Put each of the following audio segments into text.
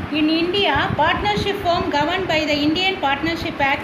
In India, partnership firm governed by the Indian Partnership Act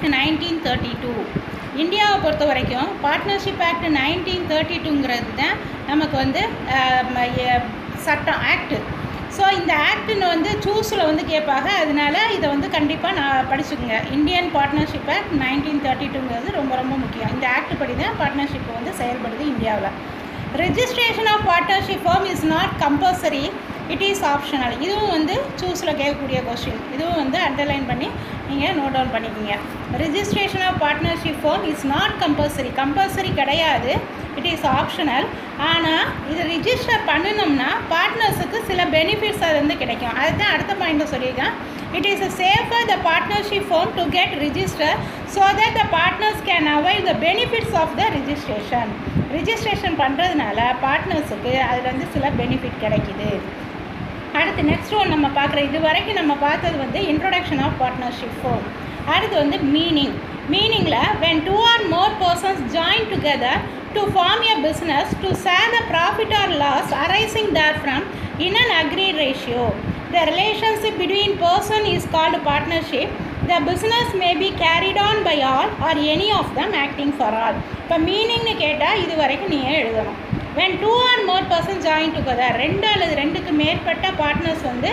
1932. இந்தியாவை பொறுத்த வரைக்கும் partnership act nineteen thirty டூங்கிறது தான் நமக்கு வந்து அஹ், ம- எ- சட்டம் ஆக்ட் ஸோ இந்த ஆக்ட்னு வந்து சூஸில் வந்து கேட்பாங்க அதனால இதை வந்து கண்டிப்பாக நான் படிச்சுக்கோங்க Indian partnership act nineteen thirty டூங்கிறது ரொம்ப ரொம்ப முக்கியம் இந்த ஆக்ட் படி தான் பார்ட்னர்ஷிப் வந்து செயல்படுது இந்தியாவில் registration of partnership firm is not compulsory it is optional இதுவும் வந்து சூஸில் கேட்கக்கூடிய கொஸ்டின் இதுவும் வந்து அண்டர்லைன் பண்ணி நீங்கள் நோட் டவுன் பண்ணிக்கோங்க registration of partnership firm is not compulsory compulsory கிடையாது இட் இஸ் ஆப்ஷனல் ஆனால் இது ரிஜிஸ்டர் பண்ணணும்னா பார்ட்னர்ஸுக்கு சில பெனிஃபிட்ஸ் அது வந்து கிடைக்கும் அதுதான் அடுத்த பாயிண்ட்டை சொல்லியிருக்கேன் it is safer the partnership firm to get register so that the partners can avoid the benefits of the registration registration பண்ணுறதுனால பார்ட்னர்ஸுக்கு அதில் வந்து சில பெனிஃபிட் கிடைக்குது அடுத்து நெக்ஸ்ட் ஒன் நம்ம பார்க்குற இது வரைக்கும் நம்ம பார்த்தது வந்து இன்ட்ரோடக்ஷன் ஆஃப் பார்ட்னர்ஷிப் ஃபோம் அடுத்து வந்து மீனிங் மீனிங்கில் when two or more persons join together to form a business to share the profit or loss arising therefrom in an agreed ratio. The relationship between person is called partnership. The business may be carried on by all or any of them acting for all. இப்போ மீனிங்னு கேட்டால் இது வரைக்கும் நீங்கள் எழுதணும் when two or more person join together ரெண்டு அல்லது ரெண்டுக்கு மேற்பட்ட பார்ட்னர்ஸ் வந்து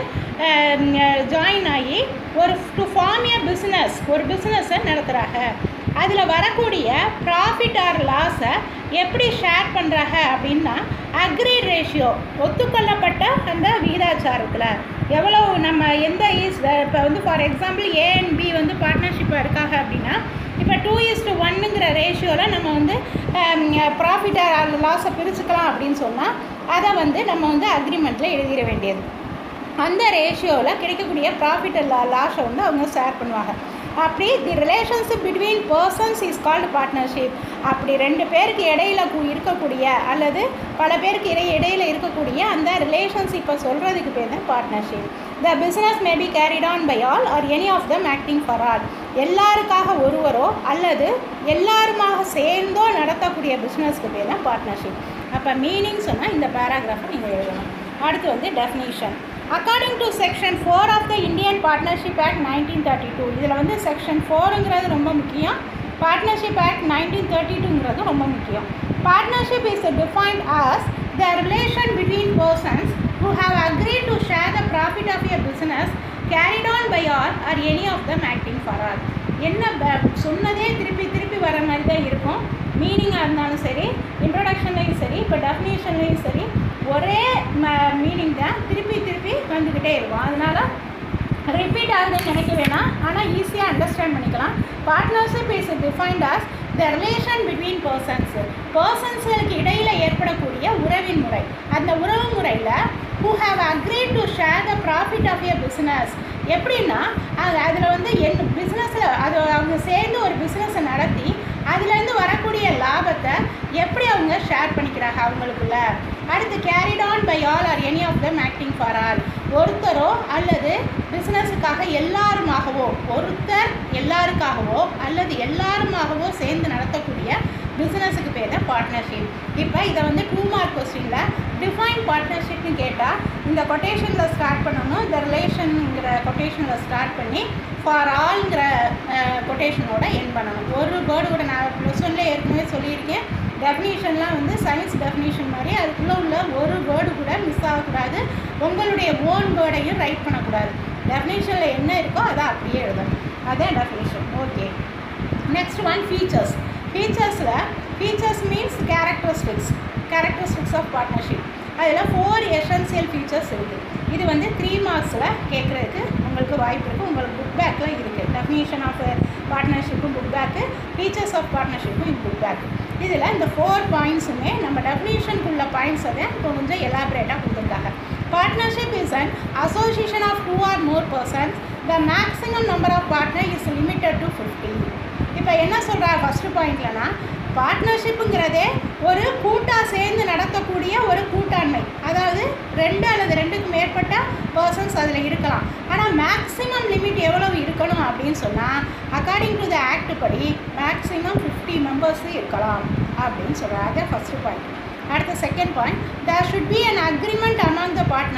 ஜாயின் ஆகி ஒரு டு ஃபார்ம் ஏ பிஸ்னஸ் ஒரு பிஸ்னஸை நடத்துகிறாங்க அதில் வரக்கூடிய ப்ராஃபிட் ஆர் லாஸை எப்படி ஷேர் பண்ணுறாங்க அப்படின்னா அக்ரி ரேஷியோ ஒத்துக்கொள்ளப்பட்ட அந்த விகிதாச்சாரத்தில் எவ்வளோ நம்ம எந்த ஈஸ் இப்போ வந்து for example A and B வந்து பார்ட்னர்ஷிப்பாக இருக்காங்க அப்படின்னா இப்போ டூ இஸ் டு ஒன்னுங்கிற ரேஷியோவில் நம்ம வந்து ப்ராஃபிட்டை லாஸை பிரிச்சுக்கலாம் அப்படின்னு சொன்னால் அதை வந்து நம்ம வந்து அக்ரிமெண்ட்டில் எழுதிட வேண்டியது அந்த ரேஷியோவில் கிடைக்கக்கூடிய ப்ராஃபிட் லாஸை வந்து அவங்க ஷேர் பண்ணுவாங்க அப்படி the relationship between persons is called partnership அப்படி ரெண்டு பேருக்கு இடையில கு- இருக்கக்கூடிய அல்லது பல பேருக்கு இடை இடையில இருக்கக்கூடிய அந்த ரிலேஷன்ஷிப்பை சொல்கிறதுக்கு பேர் தான் partnership the business may be carried on by all or any of them acting for all எல்லாருக்காக ஒருவரோ அல்லது எல்லாருமாக சேர்ந்தோ நடத்தக்கூடிய பிஸ்னஸ்க்கு பேர் தான் பார்ட்னர்ஷிப் அப்போ மீனிங் சொன்னால் இந்த பேராகிராஃபை நீங்கள் எழுதணும் அடுத்து வந்து definition according to section four of the Indian partnership act nineteen thirty two இதில் வந்து செக்ஷன் ஃபோருங்கிறது ரொம்ப முக்கியம் பார்ட்னர்ஷிப் ஆக்ட் நைன்டீன் தேர்ட்டி டூங்கிறது ரொம்ப முக்கியம் partnership is defined as the relation between persons who have agreed to share the profit of a business carried on by all or any of them acting for all என்ன ப- சொன்னதே திருப்பி திருப்பி வர மாதிரி தான் இருக்கும் மீனிங்காக இருந்தாலும் சரி இன்ட்ரொடக்ஷன்லையும் சரி இப்போ டெஃபினேஷன்லையும் சரி ஒரே மீனிங் தான் திருப்பி திருப்பி வந்துக்கிட்டே இருக்கும் அதனால் ரிப்பீட் ஆகுதுன்னு நினைக்க வேணாம் ஆனால் ஈஸியாக அண்டர்ஸ்டாண்ட் பண்ணிக்கலாம் partnership is defined as the relation between persons பர்சன்ஸ்களுக்கு இடையில் ஏற்படக்கூடிய உறவின் முறை அந்த உறவு முறையில் who have agreed to share the profit of a business எப்படின்னா அது அதில் வந்து என் பிஸ்னஸில் அது அவங்க சேர்ந்து ஒரு பிஸ்னஸை நடத்தி அதுலேருந்து வரக்கூடிய லாபத்தை எப்படி அவங்க ஷேர் பண்ணிக்கிறாங்க அவங்களுக்குள்ள அடுத்து carried on by all or any of them acting for all ஒருத்தரோ அல்லது பிஸ்னஸுக்காக எல்லாருமாகவோ ஒருத்தர் எல்லாருக்காகவோ அல்லது எல்லாருமாகவோ சேர்ந்து நடத்தக்கூடிய பிஸ்னஸுக்கு பேர் தான் பார்ட்னர்ஷிப் இப்போ இதை வந்து டூ மார்க் கொஸ்டினில் டிஃபைன் பார்ட்னர்ஷிப்னு கேட்டால் இந்த கொட்டேஷனில் ஸ்டார்ட் பண்ணணும் இந்த ரிலேஷனுங்கிற கொட்டேஷனில் ஸ்டார்ட் பண்ணி ஃபார் ஆல்ங்கிற கொட்டேஷனோட என் பண்ணணும் ஒரு வேர்டு கூட நான் ப்ளஸ் ஒன்ல ஏற்கனவே சொல்லியிருக்கேன் டெஃபினேஷன்லாம் வந்து சயின்ஸ் டெஃபினேஷன் மாதிரி அதுக்குள்ளே உள்ள ஒரு வேர்டு கூட மிஸ் ஆகக்கூடாது உங்களுடைய ஓன் வேர்டையும் ரைட் பண்ணக்கூடாது டெஃபினேஷனில் என்ன இருக்கோ அதை அப்படியே எழுதணும் அதான் definition okay next one features ஃபீச்சர்ஸில் features means characteristics characteristics of partnership அதில் ஃபோர் எசென்சியல் ஃபீச்சர்ஸ் இருக்குது இது வந்து த்ரீ மார்க்ஸில் கேட்குறதுக்கு உங்களுக்கு வாய்ப்பு இருக்குது உங்களுக்கு புக் பேக்கில் இருக்குது டெஃபினேஷன் ஆஃப் பார்ட்னர்ஷிப்பும் புக் பேக்கு ஃபீச்சர்ஸ் ஆஃப் பார்ட்னர்ஷிப்பும் இது புக் பேக் இதில் இந்த ஃபோர் பாயிண்ட்ஸுமே நம்ம டெஃபினேஷனுக்குள்ள பாயிண்ட்ஸை தான் இப்போ கொஞ்சம் எலாபரேட்டாக கொடுத்துருக்காங்க partnership is an association of two or more persons the maximum number of partner is limited to fifty இப்போ என்ன சொல்கிறா ஃபஸ்ட்டு பாயிண்ட்லனா பார்ட்னர்ஷிப்புங்கிறதே ஒரு கூட்டாக சேர்ந்து நடத்தக்கூடிய ஒரு கூட்டாண்மை அதாவது ரெண்டு அல்லது ரெண்டுக்கு மேற்பட்ட பர்சன்ஸ் அதில் இருக்கலாம் ஆனால் மேக்ஸிமம் லிமிட் எவ்வளவு இருக்கணும் அப்படின்னு சொன்னால் அக்கார்டிங் டு த ஆக்ட் படி மேக்ஸிமம் ஃபிஃப்டி மெம்பர்ஸ் இருக்கலாம் அப்படின்னு சொல்கிறாங்க அது ஃபஸ்ட்டு பாயிண்ட் அடுத்த second point there should be an agreement among the partner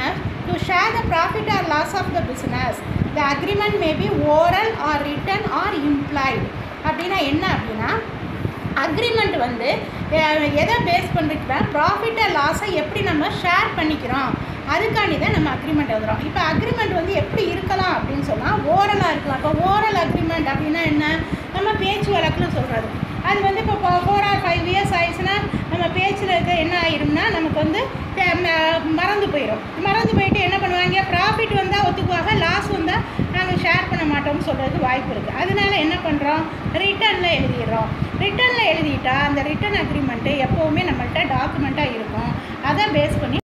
to share the profit or loss of the business the agreement may be oral or written or implied அப்படின்னா என்ன அப்படின்னா agreement வந்து அஹ், எதை base பண்ணிருக்கிறா ப்ராஃபிட்டை லாஸை எப்படி நம்ம ஷேர் பண்ணிக்கிறோம் அதுக்காண்டி தான் நம்ம அக்ரிமெண்ட் எழுதுறோம் இப்போ அக்ரிமெண்ட் வந்து எப்படி இருக்கலாம் அப்படின்னு சொன்னால் ஓரலாக இருக்கலாம் இப்போ ஓரல் அக்ரிமெண்ட் அப்படின்னா என்ன நம்ம பேச்சு வழக்குன்னு சொல்கிறது அது வந்து இப்போ ஃபோர் ஆர் ஃபைவ் இயர்ஸ் ஆயிடுச்சுன்னா நம்ம பேச்சில் இருக்க என்ன ஆயிரும்னா நமக்கு வந்து அஹ், ம- மறந்து போயிடும் மறந்து போயிட்டு என்ன பண்ணுவாங்க ப்ராஃபிட் வந்தால் ஒத்துக்குவாங்க லாஸ் வந்தால் நாங்கள் ஷேர் பண்ண மாட்டோம்னு சொல்கிறதுக்கு வாய்ப்பு இருக்குது அதனால என்ன பண்ணுறோம் ரிட்டர்னில் எழுதிடுறோம் ரிட்டர்னில் எழுதிட்டா அந்த ரிட்டர்ன் அக்ரிமெண்ட்டு எப்போவுமே நம்மள்ட்ட டாக்குமெண்ட்டாக இருக்கும் அதை பேஸ் பண்ணி